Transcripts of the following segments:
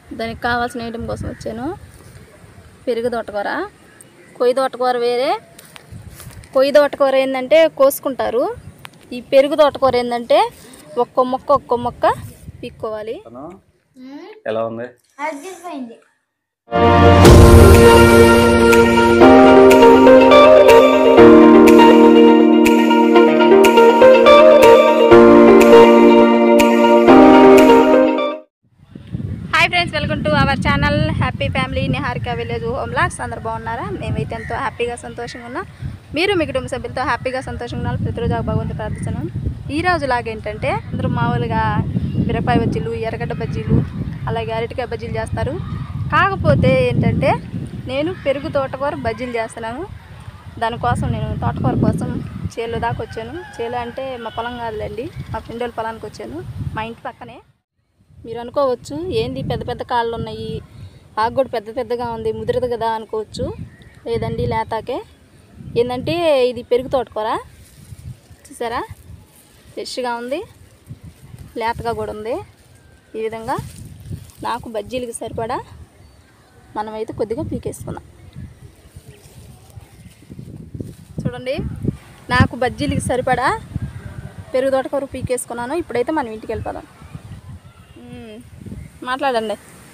దానికి కావాల్సిన ఐటెం కోసం వచ్చాను పెరుగు తోటకూర కొయ్యి తోటకూర వేరే కొయ్యి తోటకూర ఏంటంటే కోసుకుంటారు ఈ పెరుగు తోటకూర ఏంటంటే ఒక్కో మొక్క ఒక్కో మొక్క పీక్కోవాలి తను ఎలా ఉంది అదిపోయింది hi friends welcome to our channel happy family Niharika village home లాక్స్ అందరు బాగున్నారా మేమైతే ఎంతో హ్యాపీగా సంతోషంగా ఉన్నాం మీరు మీ కుటుంబ సభ్యులతో హ్యాపీగా సంతోషంగా ఉన్నారు ప్రతిరోజు ఆ భగవంతు ప్రార్థిస్తున్నాం ఈ రోజు లాగేంటంటే అందరూ మామూలుగా మిరపాయ బజ్జీలు ఎర్రగడ్డ బజ్జీలు అలాగే అరటికాయ బజ్జీలు చేస్తారు కాకపోతే ఏంటంటే నేను పెరుగు తోటకూర బజ్జీలు చేస్తున్నాను దానికోసం నేను తోటకూర కోసం చేలో దాకా వచ్చాను చేలో అంటే మా పొలం కాదులేండి మా ఫ్రెండ్ వాళ్ళ పొలానికి వచ్చాను మా ఇంటి పక్కనే మీరు అనుకోవచ్చు ఏంది పెద్ద పెద్ద కాళ్ళు ఉన్నాయి ఆకు కూడా పెద్ద పెద్దగా ఉంది ముదిరదు కదా అనుకోవచ్చు లేదండి లేతాకే ఏంటంటే ఇది పెరుగు తోటకూర చూసారా ఫ్రెష్గా ఉంది లేతగా కూడా ఉంది ఈ విధంగా నాకు బజ్జీలకి సరిపడా మనమైతే కొద్దిగా పీకేసుకుందాం చూడండి నాకు బజ్జీలకి సరిపడా పెరుగు తోటకూర పీకేసుకున్నాను ఇప్పుడైతే మనం ఇంటికి వెళ్ళిపోదాం మ్మ్. మాట్లాడండి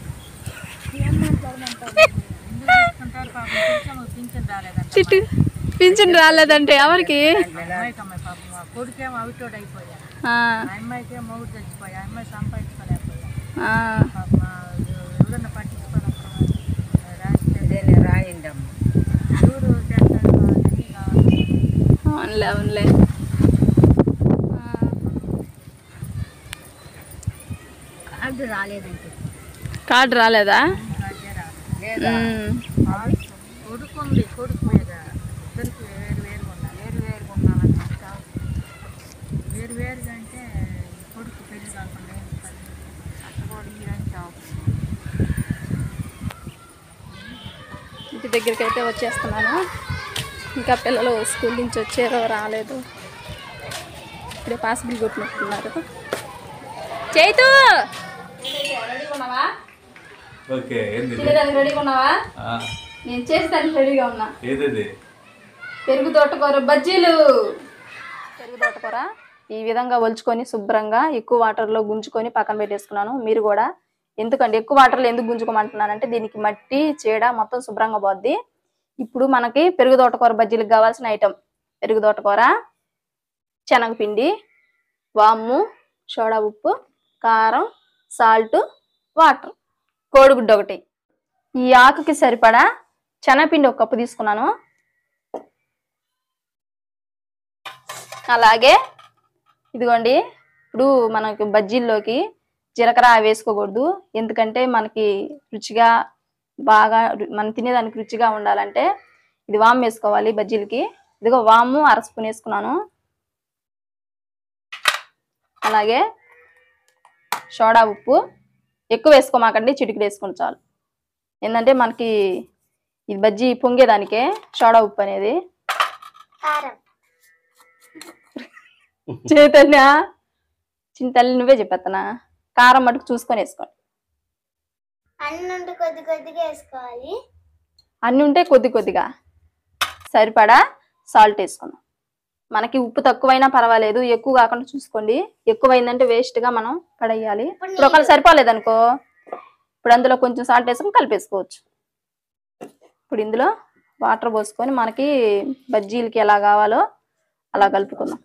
చిట్టు పింఛన్ రాలేదంటే ఎవరికి కొడుకేమో అవుటోడు అయిపోయా ఆ, అమ్మాయికే మొగుడు చచ్చిపోయా అమ్మాయి సంపాదించుకోలేకపోయా ఆ, పాప ఎవరన్నా పట్టించుకోలేకపోయా రాస్తే రాయిండమ్మ చూడు చేస్తాడు అన్నీ కావాలి అవునులే అవునులే ఆ, కార్డు రాలేదంటే కార్డు రాలేదా కార్డే రాలేదు మ్మ్. కొడుకుంది కొడుకు మీద ఇద్దరికి వేరు వేరుగా ఉన్నా వేరు వేరుగా ఉన్నానని చెప్తావు వేరు వేరుగా అంటే కొడుకు పెళ్లి కాకుండా ఏం పని అట్ట కూడా ఇరని చావు ఇంటి దగ్గరికి అయితే వచ్చేస్తున్నాను ఇంకా పిల్లలు స్కూల్ నుంచి వచ్చారో రాలేదు ఇప్పుడే పాసిబుల్ కొట్టినట్టున్నారు చైతు రెడీగా ఉన్నావా ఓకే ఏంది ఇది? తినేదానికి రెడీగా ఉన్నావా ఆ, నేను చేసేదానికి రెడీగా ఉన్నా ఏదిది పెరుగు తోటకూర బజ్జీలు పెరుగు తోటకూర ఈ విధంగా ఒలుచుకొని శుభ్రంగా ఎక్కువ వాటర్లో గుంజుకొని పక్కన పెట్టేసుకున్నాను మీరు కూడా ఎందుకంటే ఎక్కువ వాటర్లో ఎందుకు గుంజుకోమంటున్నానంటే దీనికి మట్టి చీడ మొత్తం శుభ్రంగా పోద్ది ఇప్పుడు మనకి పెరుగు తోటకూర బజ్జీలకు కావాల్సిన ఐటెం పెరుగు తోటకూర శనగపిండి వాము సోడా ఉప్పు కారం సాల్ట్ వాటర్ కోడిగుడ్డు ఒకటి ఈ ఆకుకి సరిపడా శనగపిండి ఒక కప్పు తీసుకున్నాను అలాగే ఇదిగోండి ఇప్పుడు మనకి బజ్జీల్లోకి జీలకర్ర వేసుకోకూడదు ఎందుకంటే మనకి రుచిగా బాగా రు- మనం తినేదానికి రుచిగా ఉండాలంటే ఇది వాము వేసుకోవాలి బజ్జీలకి ఇదిగో వాము అర స్పూన్ వేసుకున్నాను అలాగే సోడా ఉప్పు ఎక్కువ వేసుకోమాకండి చిటికెడు వేసుకుని చాలు ఏంటంటే మనకి ఇది బజ్జీ పొంగేదానికే సోడా ఉప్పు అనేది కారం చైతన్య చిన్న తల్లి నువ్వే చెప్పేత్తనా కారం మటుకు చూసుకొని వేసుకోండి అన్నుండి కొద్ది కొద్దిగా వేసుకోవాలి అన్నీ ఉంటే కొద్ది కొద్దిగా సరిపడా సాల్ట్ వేసుకుందాం మనకి ఉప్పు తక్కువైనా పర్వాలేదు ఎక్కువ కాకుండా చూసుకోండి ఎక్కువైందంటే వేస్ట్గా మనం పడేయాలి ఇప్పుడు ఒకవేళ సరిపోలేదనుకో ఇప్పుడు అందులో కొంచెం సాల్ట్ వేసుకొని కలిపేసుకోవచ్చు ఇప్పుడు ఇందులో వాటర్ పోసుకొని మనకి బజ్జీలకి ఎలా కావాలో అలా కలుపుకుందాం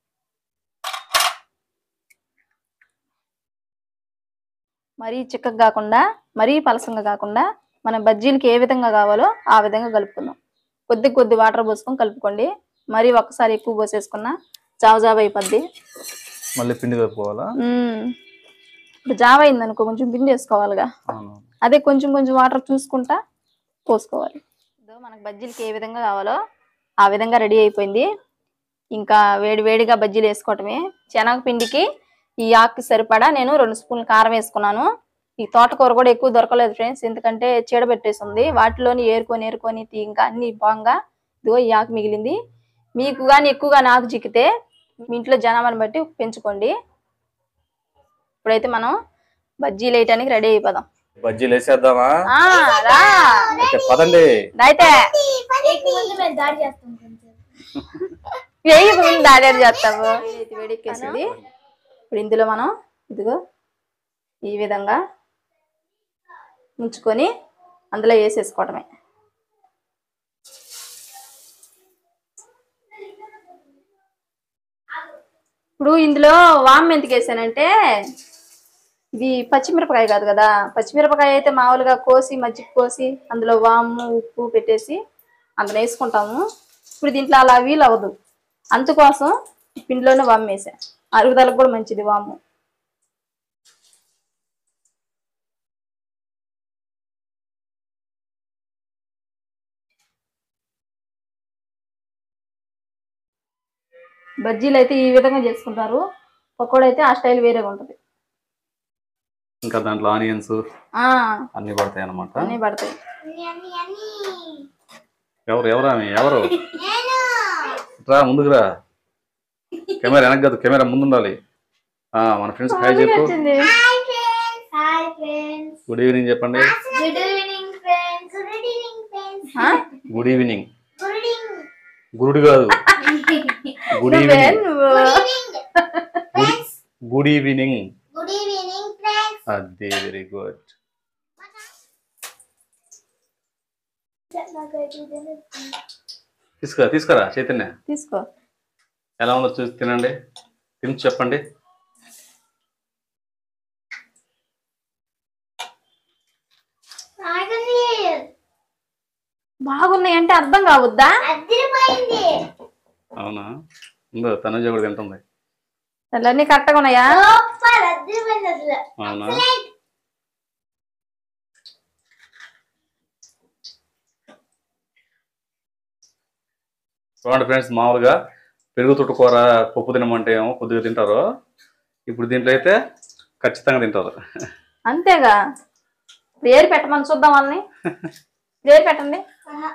మరీ చిక్కగా కాకుండా మరీ పలసంగా కాకుండా మన బజ్జీలకి ఏ విధంగా కావాలో ఆ విధంగా కలుపుకుందాం కొద్ది కొద్ది వాటర్ పోసుకొని కలుపుకోండి మరీ ఒక్కసారి ఎక్కువ పోసేసుకున్నా జావ జావ అయిపోద్ది మళ్ళీ పిండి కలుపుకోవాలా మ్మ్. ఇప్పుడు జావ అయిందనుకో కొంచెం పిండి వేసుకోవాలిగా అవును అదే కొంచెం కొంచెం వాటర్ చూసుకుంటా పోసుకోవాలి ఇదో మనకు బజ్జీలకి ఏ విధంగా కావాలో ఆ విధంగా రెడీ అయిపోయింది ఇంకా వేడి వేడిగా బజ్జీలు వేసుకోవటమే శనగపిండికి ఈ ఆకుకి సరిపడా నేను రెండు స్పూన్లు కారం వేసుకున్నాను ఈ తోటకూర కూడా ఎక్కువ దొరకలేదు ఫ్రెండ్స్ ఎందుకంటే చీడ పెట్టేసింది వాటిలోని ఏరుకొని ఏరుకొని తీ- ఇంకా అన్ని బాగా ఇదిగో ఈ ఆకు మిగిలింది మీకు కానీ ఎక్కువగా నాకు చిక్కితే మీ ఇంట్లో జనాభాని బట్టి పెంచుకోండి ఇప్పుడైతే మనం బజ్జీలు వేయటానికి రెడీ అయిపోదాం బజ్జీలు వేసేద్దామా ఆ, రా ఓకే పదండి అయితే దాడి చేస్తాం కొంచెం వేయి ముందు దాడేది చేస్తాము వేడెక్కేసింది ఇప్పుడు ఇందులో మనం ఇదిగో ఈ విధంగా ఉంచుకొని అందులో వేసేసుకోవడమే ఇప్పుడు ఇందులో వామ్ ఎందుకు వేసానంటే ఇది పచ్చిమిరపకాయ కాదు కదా పచ్చిమిరపకాయ అయితే మామూలుగా కోసి మజ్జిగ కోసి అందులో వాము ఉప్పు పెట్టేసి అందులో వేసుకుంటాము ఇప్పుడు దీంట్లో అలా వీలు అవ్వదు అందుకోసం ఈ పిండిలోనే వాము వేసా అరుగుదలకు కూడా మంచిది వాము బజ్జీలు అయితే ఈ విధంగా చేసుకుంటారు పకోడీ అయితే ఆ స్టైల్ వేరేగా ఉంటుంది ఇంకా దాంట్లో ఆనియన్స్ ఆ, అన్ని పడతాయి అన్నమాట అన్నీ పడతాయి అన్ని అన్ని అన్ని ఎవరు ఎవరు ఆమె ఎవరు నేను రా ముందుకు రా కెమెరా వెనక్కి కాదు కెమెరా ముందు ఉండాలి ఆ, మన ఫ్రెండ్స్ హాయ్ చెప్పు వచ్చింది hi friends hi friends good evening చెప్పండి good evening friends good evening friends ఆ? గుడ్ ఈవినింగ్ గుడ్ ఈవినింగ్ గురుడు కాదు గుడ్ నువ్వే ఈవినింగ్ నువ్వు good evening friends good evening good evening friends అదే వెరీ గుడ్ తీసుకురా తీసుకురా చైతన్య తీసుకో ఎలా ఉందో చూసి తినండి తిని చెప్పండి ఆగండి బాగున్నాయి అంటే అర్థం కావద్దా అదిరిపోయింది అవునా ఉందో తనుజ కూడా తింటుంది అన్నీ కరెక్ట్గా ఉన్నాయా సూపర్ అదిరిపోయింది అసలు అవునా చూడండి ఫ్రెండ్స్ మామూలుగా పెరుగు తొట్టు కూర పప్పు తినమంటే ఏమో కొద్దిగా తింటారు ఇప్పుడు దీంట్లో అయితే ఖచ్చితంగా తింటారు అంతేగా పేరు పెట్టమని చూద్దాం వాళ్ళని పేరు పెట్టండి ఆహా.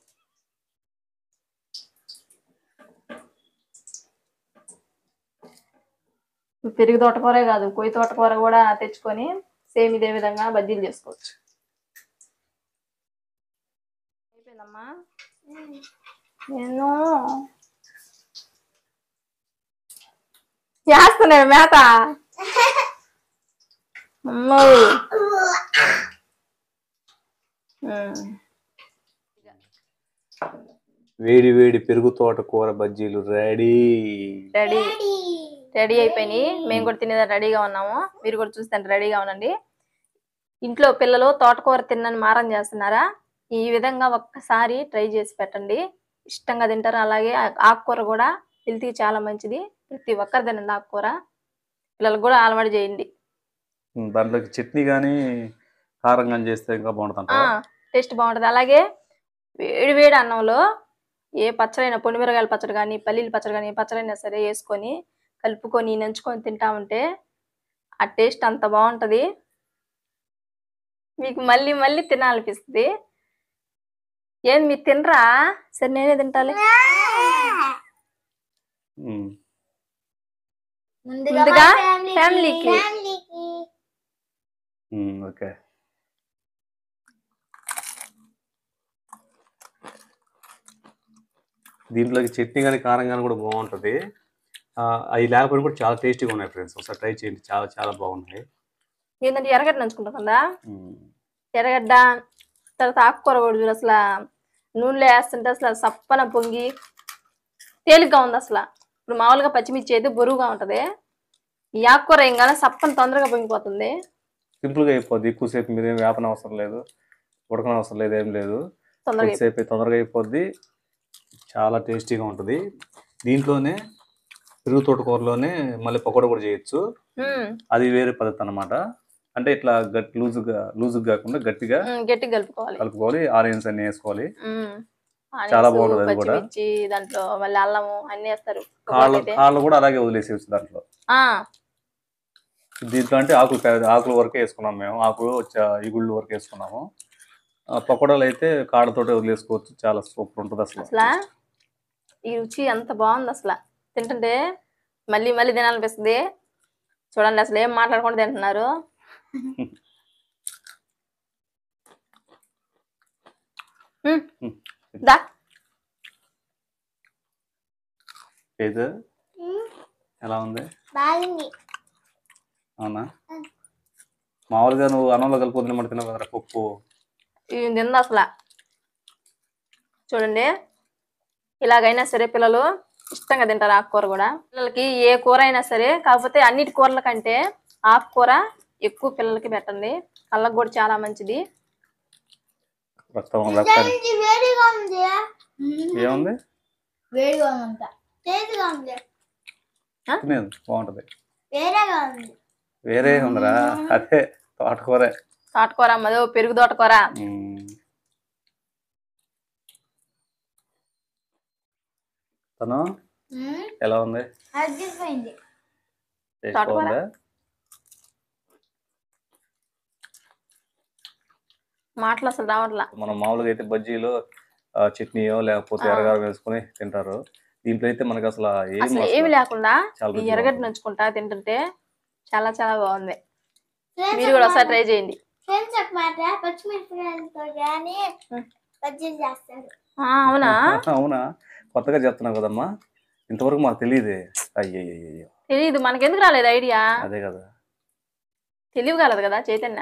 పెరుగు తోటకూరే కాదు కొయ్యి తోటకూర కూడా తెచ్చుకొని సేమ్ ఇదే విధంగా బజ్జీలు చేసుకోవచ్చు అయిపోయిందమ్మా నేను చేస్తున్నాడు మేత అమ్మో ఉమ్. వేడి వేడి పెరుగు తోట కూర బజ్జీలు రెడీ రెడీ రెడీ అయిపోయినాయి మేము కూడా తినేదా రెడీగా ఉన్నాము మీరు కూడా చూస్తే రెడీగా ఉండండి ఇంట్లో పిల్లలు తోటకూర తిన్నని మారం చేస్తున్నారా ఈ విధంగా ఒక్కసారి ట్రై చేసి పెట్టండి ఇష్టంగా తింటారు అలాగే ఆ- ఆకుకూర కూడా హెల్త్కి చాలా మంచిది ప్రతి ఒక్కరు తినండి ఆకుకూర పిల్లలకు కూడా అలవాటు చేయండి దాంట్లోకి చట్నీ కానీ కారం కానీ చేస్తే ఇంకా బాగుంటుంది ఆ టేస్ట్ బాగుంటుంది అలాగే వేడి వేడి అన్నంలో ఏ పచ్చడైనా పొడిమిరగాయల పచ్చడి కానీ పల్లీల పచ్చడి కానీ ఏ పచ్చడైనా సరే వేసుకొని కలుపుకొని నంచుకొని తింటా ఉంటే ఆ టేస్ట్ అంత బాగుంటుంది మీకు మళ్ళీ మళ్ళీ తినాలనిపిస్తుంది ఏం మీరు తినరా సరే నేనే తింటాలి ఉమ్. ముందుగా ముందుగా మా ఫ్యామిలీకి ఫ్యామిలీకి. ఫ్యామిలీకి ఉమ్, ఓకే దీంట్లోకి చట్నీ కానీ కారం కానీ కూడా బాగుంటుంది ఆ, అవి లేకపోయినా కూడా చాలా టేస్టీగా ఉన్నాయి ఫ్రెండ్స్ ఒకసారి ట్రై చేయండి చాలా చాలా బాగున్నాయి ఏంటంటే ఎర్రగడ్డ నంచుకుంటాం కదా ఉమ్. ఎర్రగడ్డ తర్వాత ఆకుకూర కూడా చూడు అసలు నూనెలో వేస్తుంటే అసలు సప్పన పొంగి తేలిగ్గా ఉంది అసలు ఇప్పుడు మామూలుగా పచ్చిమిర్చి అయితే బరువుగా ఉంటది ఈ ఆకుకూర ఏం కానీ సప్పన తొందరగా పొంగిపోతుంది సింపుల్గా అయిపోద్ది ఎక్కువసేపు మీరేం వేపన అవసరం లేదు ఉడకన అవసరం లేదు ఏం లేదు తొందరగా కొద్దిసేపు తొందరగా అయిపోద్ది చాలా టేస్టీగా ఉంటుంది దీంట్లోనే పెరుగు తోటకూరలోనే మళ్ళీ పకోడా కూడా చేయొచ్చు ఉమ్, అది వేరే పద్ధతి అన్నమాట అంటే ఇట్లా గట్టి లూజుగా లూజుగా కాకుండా గట్టిగా ఉమ్, గట్టిగా కలుపుకోవాలి కలుపుకోవాలి ఆనియన్స్ అన్ని వేసుకోవాలి ఉమ్. చాలా ఆనియన్స్, బాగుంటది అది కూడా. పచ్చిమిర్చి దాంట్లో మళ్ళీ అల్లము అన్ని వేస్తారు కాళ్ళు అయితే. కాళ్ళు కూడా అలాగే వదిలేసేయచ్చు దాంట్లో ఆ, దీంట్లో అంటే ఆకులు పెద్ద- ఆకుల వరకే వేసుకున్నాం మేము ఆకులు చ- ఇగుళ్ళు వరకు వేసుకున్నాము ఆ, పకోడాలు అయితే కాడతోటే వదిలేసుకోవచ్చు చాలా సూపర్ ఉంటుంది అసలు అసలు ఈ రుచి ఎంత బాగుంది అసలు తింటుంటే మళ్ళీ మళ్ళీ తినాలనిపిస్తుంది చూడండి అసలు ఏం మాట్లాడకుండా తింటున్నారు దా ఏదో ఎలా ఉంది బాగుంది అవునా మామూలుగా నువ్వు అన్నంలో కలుపుకొని తినమంటే తినవు కదరా పప్పు ఇది తింది అసలు చూడండి ఇలాగైనా సరే పిల్లలు ఇష్టంగా తింటారు ఆకుకూర కూడా పిల్లలకి ఏ కూర అయినా సరే కాకపోతే అన్నిటి కూరల కంటే ఆకుకూర ఎక్కువ పిల్లలకి పెట్టండి కళ్ళకు కూడా చాలా మంచిది రక్తం రక్తాన్ని ఇది వేడిగా ఉంది ఏముంది వేడిగా ఉందంట చేదుగా ఉంది తినేది బాగుంటది వేరేగా ఉంది వేరే ఉందిరా అదే తోటకూరే తోటకూర అమ్మదో పెరుగు తోటకూర ఉమ్. తను ఎలా ఉంది అదిపోయింది టేస్ట్ తోటకూర? బాగుందా మాటలు అసలు రావట్లా మనం మామూలుగా అయితే బజ్జీలు ఆ, చట్నీయో లేకపోతే ఎర్రగారం వేసుకొని తింటారు దీంట్లో అయితే మనకి అసలు ఏం అసలు అసలు ఏమి లేకుండా చాలా ఈ రుచిగా ఎర్రగడ్డ ఉంటుంది. నంచుకుంటా తింటుంటే చాలా చాలా బాగుంది ఫ్రెండ్స్ మీరు కూడా ఒకసారి ట్రై చేయండి ఫ్రెండ్స్ ఒక మాట పచ్చిమిరపకాయలతో కానీ ఉం. బజ్జీలు చేస్తారు ఆ, అవునా అవునా కొత్తగా చెప్తున్నావు కదమ్మా ఇంతవరకు మాకు తెలియదే అయ్యయ్యో తెలియదు మనకెందుకు రాలేదు ఐడియా అదే కదా తెలివి కాలేదు కదా చైతన్య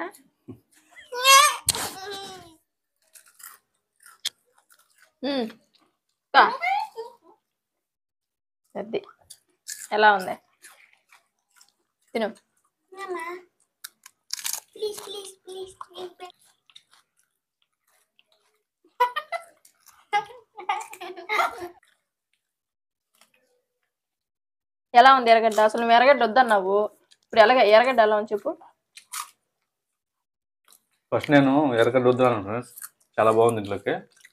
ఉమ్. కా. అది ఎలా ఉంది తిను ప్లీజ్ ప్లీజ్ ప్లీజ్ ప్లీజ్ ఎలా ఉంది ఎర్రగడ్డ అసలు నువ్వు ఎర్రగడ్డ వద్దన్నావు ఇప్పుడు ఎలాగ ఎర్రగడ్డ ఎలా ఉంది చెప్పు ఫస్ట్ నేను ఎర్రగడ్డ వద్దాను ఫ్రెండ్స్ చాలా బాగుంది ఇంట్లోకి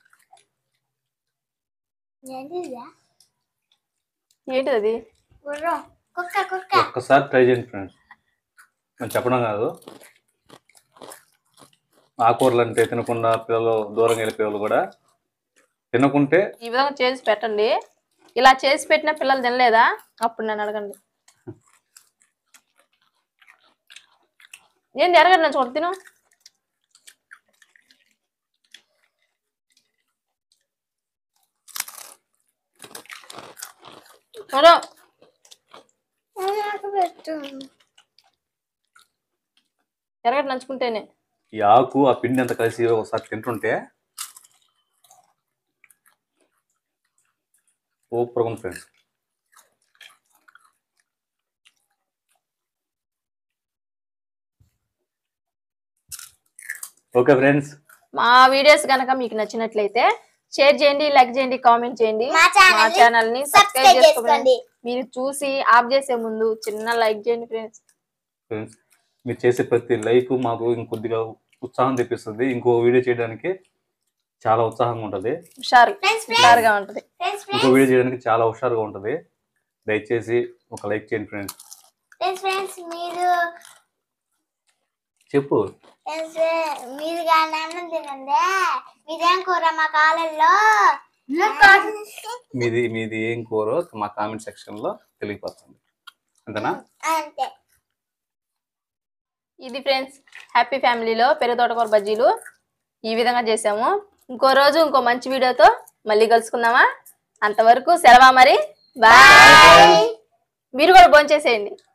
ఏంటిదా ఏంటిది అది గుర్రం కుక్క కుక్క ఒక్కసారి ట్రై చేయండి ఫ్రెండ్స్ నేను చెప్పడం కాదు ఆకూరలు అంటే తినకుండా పిల్లలు దూరంగా వెళ్ళిపోయే వాళ్ళు కూడా తినకుంటే ఈ విధంగా చేసి పెట్టండి ఇలా చేసి పెట్టిన పిల్లలు తినలేదా అప్పుడు నన్ను అడగండి ఏంది ఎరగండి నేను చూడ తిను చూడు నాకు పెట్టు ఎరగడ్డ నంచుకుంటేనే ఈ ఆకు ఆ పిండి అంతా కలిసి ఒకసారి తింటుంటే సూపర్గా ఉంది ఫ్రెండ్స్ ఓకే ఫ్రెండ్స్ మా వీడియోస్ కనుక మీకు నచ్చినట్లయితే షేర్ చేయండి లైక్ చేయండి కామెంట్ చేయండి మా ఛానల్ మా ఛానల్ ని సబ్స్క్రైబ్ సబ్స్క్రైబ్ చేసుకోండి చేసుకోండి మీరు చూసి ఆఫ్ చేసే ముందు చిన్న లైక్ చేయండి ఫ్రెండ్స్ ఫ్రెండ్స్ మీరు చేసే ప్రతి లైక్ మాకు ఇంకొద్దిగా ఉత్సాహం తెప్పిస్తుంది ఇంకో వీడియో చేయడానికి చాలా ఉత్సాహంగా ఉంటుంది హుషారు ఫ్రెండ్స్ హుషారుగా ఉంటది ఫ్రెండ్స్ ఇంకో వీడియో చేయడానికి చాలా హుషారుగా ఉంటుంది దయచేసి ఒక లైక్ చేయండి ఫ్రెండ్స్ ఫ్రెండ్స్ ఫ్రెండ్స్ మీరు చెప్పు ఫ్రెండ్స్ మీరు కానీ అన్నం తినండి మీరేం కూర మా కాలంలో మీది మీది ఏం కూరో మా కామెంట్ సెక్షన్లో తెలియపరచండి అంతేనా అంతే ఇది ఫ్రెండ్స్ హ్యాపీ ఫ్యామిలీలో పెరుగు తోటకూర బజ్జీలు ఈ విధంగా చేసాము ఇంకో రోజు ఇంకో మంచి వీడియోతో మళ్ళీ కలుసుకుందామా అంతవరకు సెలవా మరి బాయ్ మీరు కూడా భోంచేసేయండి